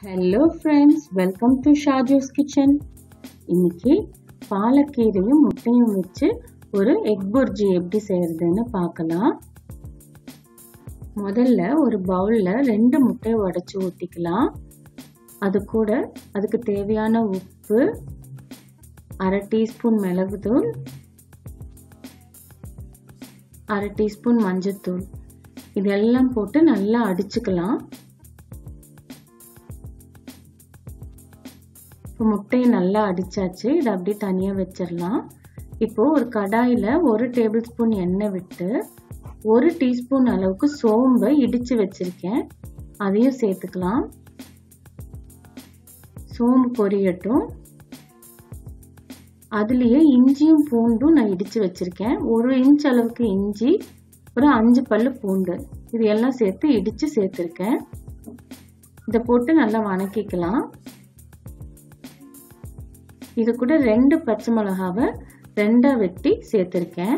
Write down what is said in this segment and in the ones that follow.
hello friends welcome to Shaju's kitchen இன்னைக்கு பாலக்கீரையும் முட்டையும் வச்சு ஒரு எக் புர்ஜி எப்படி செய்யறதுன்னு பார்க்கலாம் முதல்ல ஒரு பவுலில் ரெண்டு முட்டையை உடச்சி ஊற்றிக்கலாம் அது கூட அதுக்கு தேவையான உப்பு அரை டீஸ்பூன் மிளகுத்தூள் அரை டீஸ்பூன் மஞ்சத்தூள் இதெல்லாம் போட்டு நல்லா அடிச்சுக்கலாம் இப்போ முட்டையை நல்லா அடிச்சாச்சு இதை அப்படியே தனியாக வச்சிடலாம் இப்போ ஒரு கடாயில் ஒரு டேபிள் ஸ்பூன் எண்ணெய் விட்டு ஒரு டீஸ்பூன் அளவுக்கு சோம்பை இடித்து வச்சுருக்கேன் அதையும் சேர்த்துக்கலாம் சோம்பு பொரியட்டும் அதுலேயே இஞ்சியும் பூண்டும் நான் இடித்து வச்சுருக்கேன் ஒரு இன்ச் அளவுக்கு இஞ்சி ஒரு அஞ்சு பல்லு பூண்டு இது எல்லாம் சேர்த்து இடித்து சேர்த்துருக்கேன் இதை போட்டு நல்லா வணக்கிக்கலாம் இது கூட ரெண்டு பச்சை மிளகாவை ரெண்டாக வெட்டி சேர்த்துருக்கேன்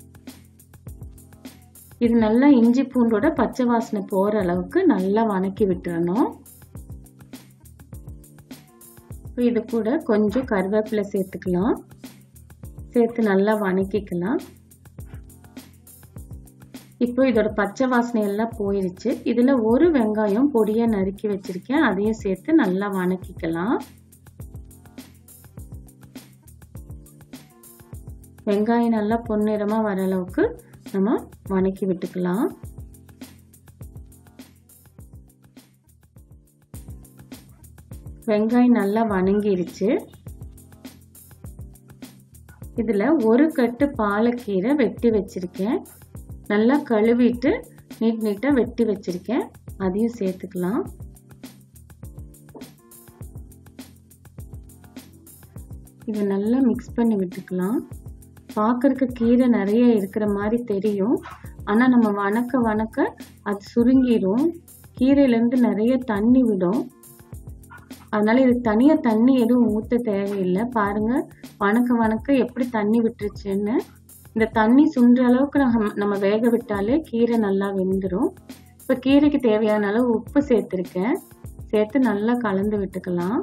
இது நல்லா இஞ்சி பூண்டோட பச்சை வாசனை போகிற அளவுக்கு நல்லா வணக்கி விட்டுறணும் இது கூட கொஞ்சம் கருவேப்பிலை சேர்த்துக்கலாம் சேர்த்து நல்லா வணக்கிக்கலாம் இப்போ இதோட பச்சை வாசனை எல்லாம் போயிருச்சு இதில் ஒரு வெங்காயம் பொடியாக நறுக்கி வச்சுருக்கேன் அதையும் சேர்த்து நல்லா வணக்கிக்கலாம் வெங்காயம் நல்லா பொன்னிறமாக வர அளவுக்கு நம்ம வணக்கி விட்டுக்கலாம் வெங்காயம் நல்லா வணங்கிருச்சு இதில் ஒரு கட்டு பாலக்கீரை வெட்டி வச்சுருக்கேன் நல்லா கழுவிட்டு நீட் நீட்டாக வெட்டி வச்சுருக்கேன் அதையும் சேர்த்துக்கலாம் இதை நல்லா மிக்ஸ் பண்ணி விட்டுக்கலாம் பார்க்கறக்கு கீரை நிறைய இருக்கிற மாதிரி தெரியும் ஆனால் நம்ம வணக்க வணக்க அது சுருங்கிடும் கீரையிலேருந்து நிறைய தண்ணி விடும் அதனால இது தனியாக தண்ணி எதுவும் ஊற்ற தேவையில்லை பாருங்க வணக்க வணக்க எப்படி தண்ணி விட்டுருச்சுன்னு இந்த தண்ணி சுண்டுற அளவுக்கு நம்ம நம்ம வேக விட்டாலே கீரை நல்லா வெந்துடும் இப்போ கீரைக்கு தேவையான அளவு உப்பு சேர்த்துருக்கேன் சேர்த்து நல்லா கலந்து விட்டுக்கலாம்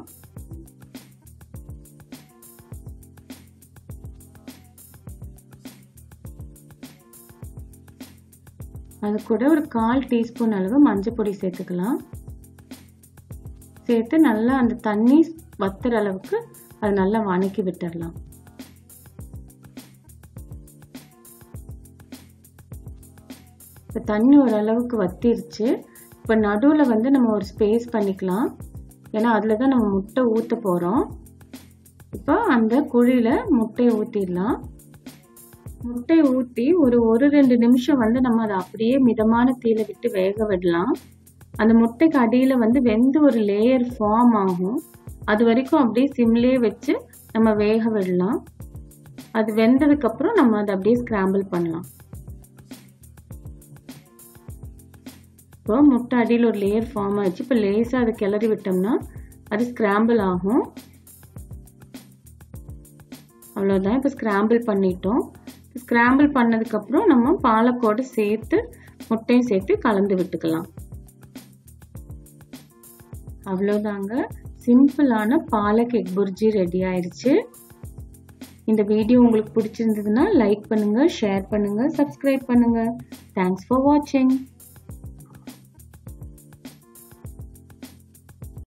அது கூட ஒரு கால் டீஸ்பூன் அளவு மஞ்சள் பொடி சேர்த்துக்கலாம் சேர்த்து நல்லா அந்த தண்ணி வத்துற அளவுக்கு அது நல்லா வணக்கி விட்டுடலாம் இப்போ தண்ணி ஓரளவுக்கு வத்திருச்சு இப்போ நடுவில் வந்து நம்ம ஒரு ஸ்பேஸ் பண்ணிக்கலாம் ஏன்னா அதில் தான் நம்ம முட்டை ஊற்ற போகிறோம் இப்போ அந்த குழியில் முட்டையை ஊற்றிடலாம் முட்டை ஊற்றி ஒரு ஒரு ரெண்டு நிமிஷம் வந்து நம்ம அதை அப்படியே மிதமான தீயில விட்டு வேக விடலாம் அந்த முட்டைக்கு அடியில் வந்து வெந்து ஒரு லேயர் ஃபார்ம் ஆகும் அது வரைக்கும் அப்படியே சிம்லேயே வச்சு நம்ம வேக விடலாம் அது வெந்ததுக்கப்புறம் நம்ம அதை அப்படியே ஸ்க்ராம்பிள் பண்ணலாம் இப்போ முட்டை அடியில் ஒரு லேயர் ஃபார்ம் ஆயிடுச்சு இப்போ லேஸாக அதை கிளறி விட்டோம்னா அது ஸ்க்ராம்பிள் ஆகும் அவ்வளோதான் இப்போ ஸ்க்ராம்பிள் பண்ணிட்டோம் ஸ்க்ராம்பிள் பண்ணதுக்கப்புறம் நம்ம பாலக்கோடு சேர்த்து முட்டையும் சேர்த்து கலந்து விட்டுக்கலாம் அவ்வளோதாங்க சிம்பிளான பாலக் எக் புர்ஜி ரெடி ஆயிடுச்சு இந்த வீடியோ உங்களுக்கு பிடிச்சிருந்ததுன்னா லைக் பண்ணுங்க ஷேர் பண்ணுங்க சப்ஸ்கிரைப் பண்ணுங்க தேங்க்ஸ் ஃபார் வாட்சிங்